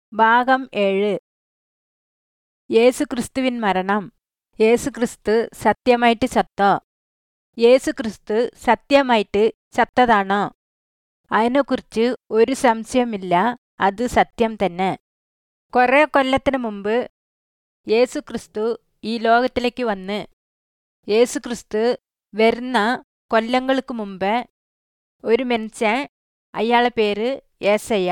ഭാഗം ഏഴ് യേസുക്രിസ്തുവിൻ മരണം യേസുക്രിസ്തു സത്യമായിട്ട് ചത്തോ യേസുക്രിസ്തു സത്യമായിട്ട് ചത്തതാണോ അതിനെക്കുറിച്ച് ഒരു സംശയമില്ല അത് സത്യം തന്നെ കുറേ കൊല്ലത്തിന് മുമ്പ് യേസുക്രിസ്തു ഈ ലോകത്തിലേക്ക് വന്ന് യേസുക്രിസ്തു വരുന്ന കൊല്ലങ്ങൾക്ക് മുമ്പ് ഒരു മനുഷ്യൻ അയാളെ പേര് ഏസയ്യ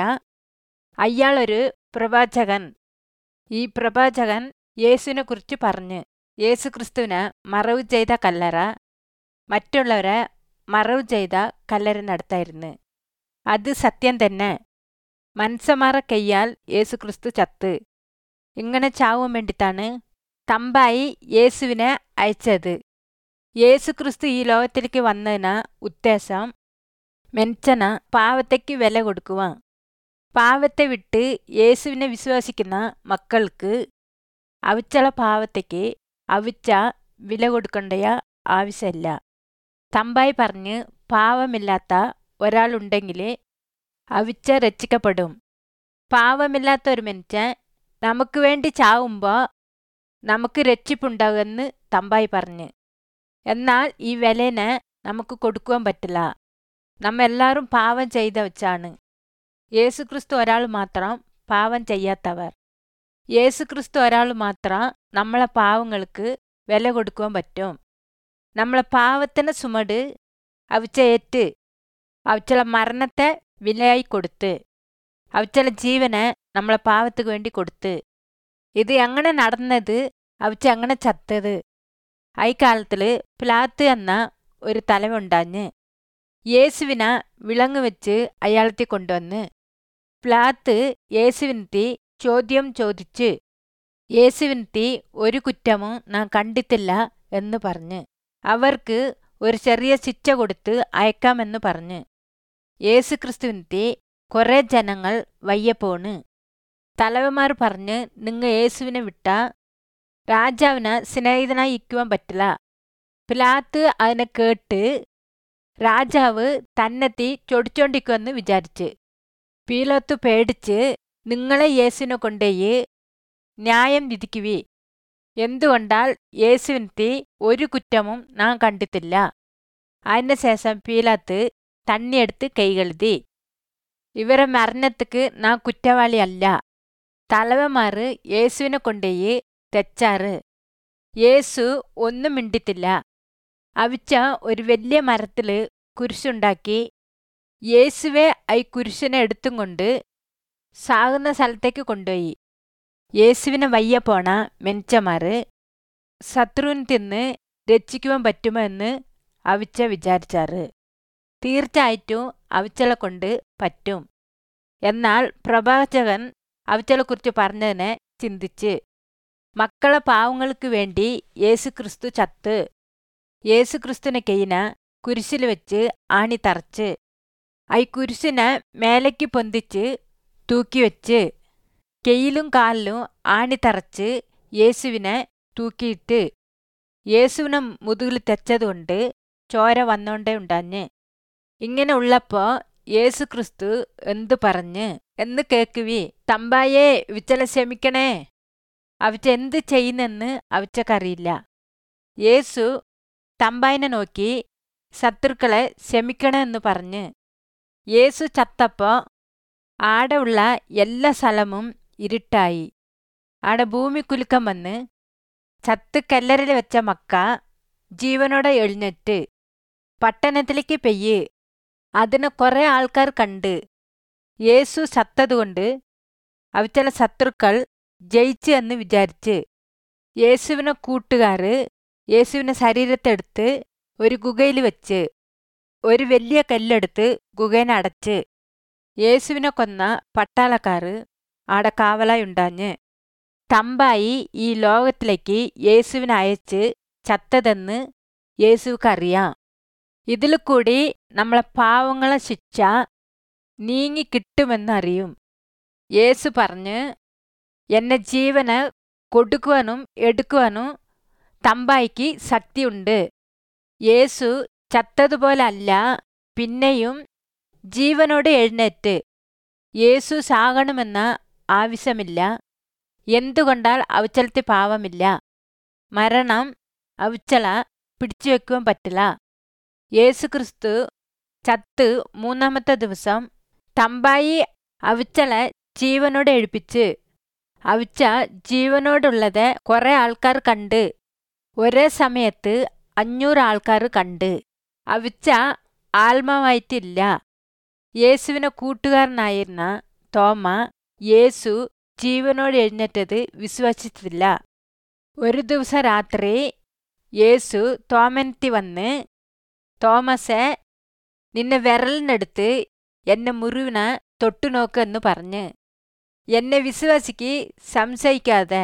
അയാളൊരു പ്രവാചകൻ ഈ പ്രവാചകൻ യേശുവിനെ കുറിച്ച് പറഞ്ഞ് യേസുക്രിസ്തുവിനെ മറവ് ചെയ്ത കല്ലറ മറ്റുള്ളവരെ മറവ് ചെയ്ത കല്ലറിനടുത്തായിരുന്നു അത് സത്യം തന്നെ മനസ്സമാറ കയ്യാൽ യേസുക്രിസ്തു ചത്ത് ഇങ്ങനെ ചാവാൻ വേണ്ടിത്താണ് തമ്പായി യേശുവിനെ അയച്ചത് യേസുക്രിസ്തു ഈ ലോകത്തിലേക്ക് വന്നതിന് ഉദ്ദേശം മെൻച്ചന പാവത്തേക്ക് വില കൊടുക്കുവാൻ പാവത്തെ വിട്ട് യേശുവിനെ വിശ്വസിക്കുന്ന മക്കൾക്ക് അവിച്ചള പാവത്തേക്ക് അവിച്ച വില കൊടുക്കേണ്ട ആവശ്യമില്ല തമ്പായി പറഞ്ഞ് പാവമില്ലാത്ത ഒരാളുണ്ടെങ്കിൽ അവിച്ച രക്ഷിക്കപ്പെടും പാവമില്ലാത്ത ഒരു മനുഷ്യൻ നമുക്ക് വേണ്ടി ചാവുമ്പോൾ നമുക്ക് രക്ഷിപ്പുണ്ടാകുമെന്ന് തമ്പായി പറഞ്ഞ് എന്നാൽ ഈ വിലേനെ നമുക്ക് കൊടുക്കുവാൻ പറ്റില്ല നമ്മെല്ലാവരും പാവം ചെയ്ത വെച്ചാണ് യേസുക്രിസ്തു ഒരാൾ മാത്രം പാവം ചെയ്യാത്തവർ യേസുക്രിസ്തു ഒരാൾ മാത്രം നമ്മളെ പാവങ്ങൾക്ക് വില കൊടുക്കുവാൻ പറ്റും നമ്മളെ പാവത്തിന് ചുമട് അവിച്ച ഏറ്റ് അവച്ചളെ മരണത്തെ വിലയായി കൊടുത്ത് അവച്ചളെ ജീവനെ നമ്മളെ പാവത്തിന് വേണ്ടി കൊടുത്ത് ഇത് എങ്ങനെ നടന്നത് അവച്ച എങ്ങനെ ചത്തത് അക്കാലത്തിൽ പ്ലാത്ത് എന്ന ഒരു തലവുണ്ടാഞ്ഞ് യേശുവിനെ വിളങ്ങ് വെച്ച് അയാളത്തെ കൊണ്ടുവന്ന് പ്ലാത്ത് യേശുവിനെത്തി ചോദ്യം ചോദിച്ച് യേശുവിനെത്തി ഒരു കുറ്റവും നാം കണ്ടിട്ടില്ല എന്ന് പറഞ്ഞ് അവർക്ക് ഒരു ചെറിയ ശിക്ഷ കൊടുത്ത് അയക്കാമെന്ന് പറഞ്ഞ് യേശുക്രിസ്തുവിനെത്തി കുറേ ജനങ്ങൾ വയ്യപ്പോണ് തലവന്മാർ പറഞ്ഞ് നിങ്ങൾ യേശുവിനെ വിട്ട രാജാവിന് സ്നേഹിതനായി ഇരിക്കുവാൻ പറ്റില്ല പിലാത്ത് അതിനെ കേട്ട് രാജാവ് തന്നെത്തി ചൊടിച്ചോണ്ടിക്കുമെന്ന് വിചാരിച്ച് പീലോത്ത് പേടിച്ച് നിങ്ങളെ യേശുവിനെ കൊണ്ടേയി ന്യായം വിധിക്കുവി എന്തുകൊണ്ടാൽ യേശുവിനെത്തി ഒരു കുറ്റവും നാം കണ്ടിട്ടില്ല അതിന് ശേഷം പീലാത്ത് തണ്ണിയെടുത്ത് കൈകഴുതി ഇവരെ മരണத்துக்கு നാം കുറ്റവാളിയല്ല തലവന്മാർ യേശുവിനെ കൊണ്ടേയി തെച്ചാറ് യേശു ഒന്നും മിണ്ടിത്തില്ല അവിച്ച ഒരു വലിയ മരത്തിൽ കുരിശുണ്ടാക്കി യേശുവെ ഈ കുരിശിനെ എടുത്തും കൊണ്ട് സാകുന്ന സ്ഥലത്തേക്ക് കൊണ്ടുപോയി യേശുവിനെ വയ്യ പോണ മെനിച്ചമാര് ശത്രുവിന് തിന്ന് രക്ഷിക്കുവാൻ പറ്റുമോ എന്ന് അവിച്ച വിചാരിച്ചാറ് തീർച്ചയായിട്ടും അവിച്ചളെ കൊണ്ട് പറ്റും എന്നാൽ പ്രവാചകൻ അവിച്ചളെക്കുറിച്ച് പറഞ്ഞതിനെ ചിന്തിച്ച് മക്കളെ പാവങ്ങൾക്ക് വേണ്ടി യേസുക്രിസ്തു ചത്ത് യേസുക്രിസ്തുവിനെ കെയ്ന കുരിശിൽ വെച്ച് ആണി തറച്ച് ഐ കുരിശിനെ മേലേക്ക് പൊന്തിച്ച് തൂക്കി വെച്ച് കെയിലും കാലിലും ആണി തറച്ച് യേശുവിനെ തൂക്കിയിട്ട് യേശുവിനെ മുതുകിൽ തെച്ചതുകൊണ്ട് ചോര വന്നോണ്ടേ ഉണ്ടാഞ്ഞ് ഇങ്ങനെ ഉള്ളപ്പോ യേസു ക്രിസ്തു എന്തു പറഞ്ഞ് എന്ന് കേക്കുവി തമ്പായേ വിച്ചല ക്ഷമിക്കണേ അവച്ച എന്ത് ചെയ്യുന്നെന്ന് അവച്ചക്കറിയില്ല യേസു തമ്പായിനെ നോക്കി ശത്രുക്കളെ ക്ഷമിക്കണേ എന്ന് പറഞ്ഞ് യേസു ചത്തപ്പോ ആടെ ഉള്ള എല്ലാ സ്ഥലവും ഇരുട്ടായി ആടെ ഭൂമി കുലുക്കം വന്ന് ചത്ത് കല്ലറിൽ വെച്ച മക്ക ജീവനോടെ എഴുന്നേറ്റ് പട്ടണത്തിലേക്ക് പെയ്യ് അതിനെ കുറേ ആൾക്കാർ കണ്ട് യേസു ചത്തതുകൊണ്ട് അവച്ചല ശത്രുക്കൾ ജയിച്ചു എന്ന് വിചാരിച്ച് യേശുവിനെ കൂട്ടുകാർ യേശുവിനെ ശരീരത്തെടുത്ത് ഒരു ഗുഹയിൽ വെച്ച് ഒരു വലിയ കല്ലെടുത്ത് ഗുഹേനെ അടച്ച് യേശുവിനെ കൊന്ന പട്ടാളക്കാർ ആടെ കാവലായി ഉണ്ടാഞ്ഞ് തമ്പായി ഈ ലോകത്തിലേക്ക് യേശുവിനെ അയച്ച് ചത്തതെന്ന് യേശുക്കറിയാം ഇതിൽ കൂടി നമ്മളെ പാവങ്ങളെ ശിക്ഷ നീങ്ങി കിട്ടുമെന്നറിയും യേശു പറഞ്ഞ് എന്നെ ജീവന് കൊടുക്കുവാനും എടുക്കുവാനും തമ്പായിക്ക് ശക്തിയുണ്ട് യേശു ചത്തതുപോലല്ല പിന്നെയും ജീവനോടെ എഴുന്നേറ്റ് യേസു സാകണമെന്ന ആവശ്യമില്ല എന്തുകൊണ്ടാൽ അവച്ചലത്തിൽ പാവമില്ല മരണം അവച്ചള പിടിച്ചു വെക്കുവാൻ പറ്റില്ല യേസുക്രിസ്തു ചത്ത് മൂന്നാമത്തെ ദിവസം തമ്പായി അവച്ചളെ ജീവനോടെ എഴുപ്പിച്ച് അവച്ച ജീവനോടുള്ളത് കുറെ ആൾക്കാർ കണ്ട് ഒരേ സമയത്ത് അഞ്ഞൂറ് ആൾക്കാർ കണ്ട് അവിച്ച ആത്മാവായിട്ടില്ല യേശുവിനെ കൂട്ടുകാരനായിരുന്ന തോമ യേശു ജീവനോട് എഴുന്നേറ്റത് വിശ്വസിച്ചിട്ടില്ല ഒരു ദിവസം രാത്രി യേശു തോമനത്തി വന്ന് തോമസെ നിന്നെ വിരലിനെടുത്ത് എന്നെ മുറിവിനെ തൊട്ടുനോക്ക് എന്ന് പറഞ്ഞ് എന്നെ വിശ്വസിക്ക് സംശയിക്കാതെ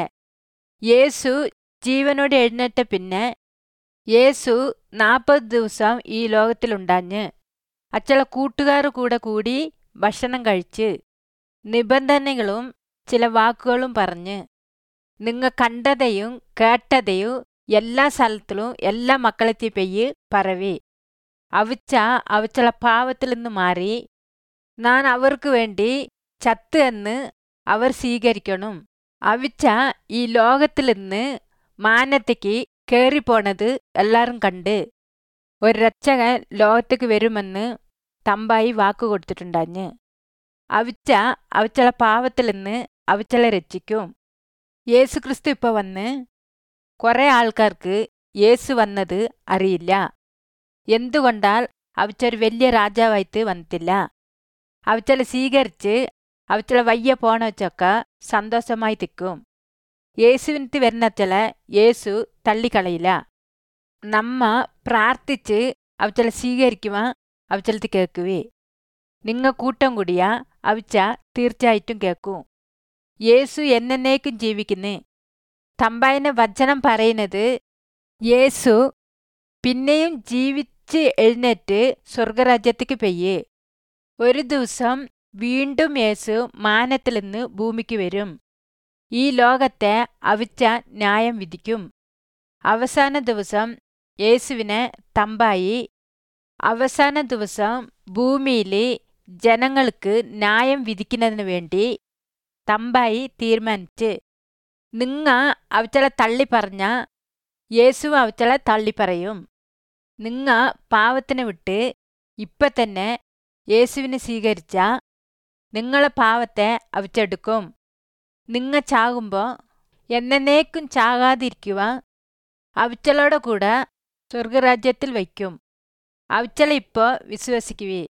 യേശു ജീവനോട് എഴുന്നേറ്റ പിന്നെ യേശു നാൽപ്പത് ദിവസം ഈ ലോകത്തിലുണ്ടാഞ്ഞ് അച്ചള കൂട്ടുകാർ കൂടെ കൂടി ഭക്ഷണം കഴിച്ച് നിബന്ധനകളും ചില വാക്കുകളും പറഞ്ഞ് നിങ്ങ കണ്ടതയും കേട്ടതയും എല്ലാ സ്ഥലത്തിലും എല്ലാ മക്കളെത്തി പെയ്യ് പറവി അവിച്ച അവച്ചള പാവത്തിൽ നിന്ന് മാറി ഞാൻ അവർക്ക് വേണ്ടി ചത്ത് എന്ന് അവർ സ്വീകരിക്കണം അവിച്ച ഈ ലോകത്തിൽ നിന്ന് മാനത്തേക്ക് കേറിപ്പോണത് എല്ലാരും കണ്ട് ഒരു രക്ഷകൻ ലോകത്തേക്ക് വരുമെന്ന് തമ്പായി വാക്ക് കൊടുത്തിട്ടുണ്ടാഞ്ഞ് അവിച്ച അവച്ചള പാവത്തിൽ നിന്ന് അവച്ചളെ രക്ഷിക്കും യേസുക്രിസ്തു ഇപ്പൊ വന്ന് കുറെ ആൾക്കാർക്ക് യേശു വന്നത് അറിയില്ല എന്തുകൊണ്ടാൽ അവച്ചൊരു വലിയ രാജാവായിട്ട് വന്നിട്ടില്ല അവച്ചളെ സ്വീകരിച്ച് അവച്ചളെ വയ്യ പോണ വെച്ചൊക്കെ സന്തോഷമായി തിക്കും യേശുവിനത്ത് വരുന്നച്ചളെ യേശു തള്ളിക്കളയില്ല നമ്മ പ്രാർത്ഥിച്ച് അവച്ചളെ സ്വീകരിക്കുവാ അവച്ചലത്ത് കേൾക്കുവേ നിങ്ങ കൂട്ടം കൂടിയാ അവച്ച തീർച്ചയായിട്ടും കേൾക്കും യേശു എന്നേക്കും ജീവിക്കുന്നേ തമ്പായിന് വചനം പറയുന്നത് യേശു പിന്നെയും ജീവിച്ച് എഴുന്നേറ്റ് സ്വർഗരാജ്യത്തേക്ക് പെയ്യേ ഒരു ദിവസം വീണ്ടും യേശു മാനത്തിൽ നിന്ന് ഭൂമിക്ക് വരും ഈ ലോകത്തെ അവിച്ച ന്യായം വിധിക്കും അവസാന ദിവസം യേശുവിനെ തമ്പായി അവസാന ദിവസം ഭൂമിയിൽ ജനങ്ങൾക്ക് ന്യായം വിധിക്കുന്നതിന് വേണ്ടി തമ്പായി തീരുമാനിച്ച് നിങ്ങ അവച്ചളെ തള്ളി പറഞ്ഞ യേശു അവച്ചളെ തള്ളി പറയും നിങ്ങ പാവത്തിനെ വിട്ട് ഇപ്പൊ തന്നെ യേശുവിനെ സ്വീകരിച്ച നിങ്ങളെ പാവത്തെ അവച്ചെടുക്കും നിങ്ങ ചാകുമ്പോൾ എന്നേക്കും ചാകാതിരിക്കുക അവച്ചളോടെ കൂടെ സ്വർഗരാജ്യത്തിൽ വയ്ക്കും അവച്ചളെ ഇപ്പോൾ വിശ്വസിക്കുവേ